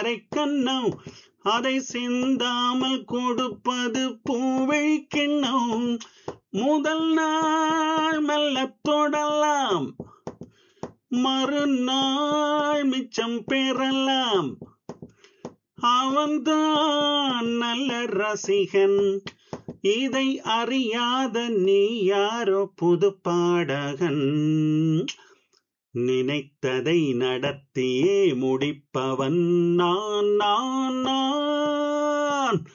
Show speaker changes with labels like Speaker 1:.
Speaker 1: கன்னம் அதை சிந்தாமல் கொடுப்பது பூவழி கிண்ணம் முதல் நாள் மெல்ல தொடலாம் மறுநாள் மிச்சம் பெறலாம் அவன்தான் நல்ல ரசிகன் இதை அறியாத நீ யாரோ புது பாடகன் நினைத்ததை நடத்தியே முடிப்பவன் நான் நான் நான்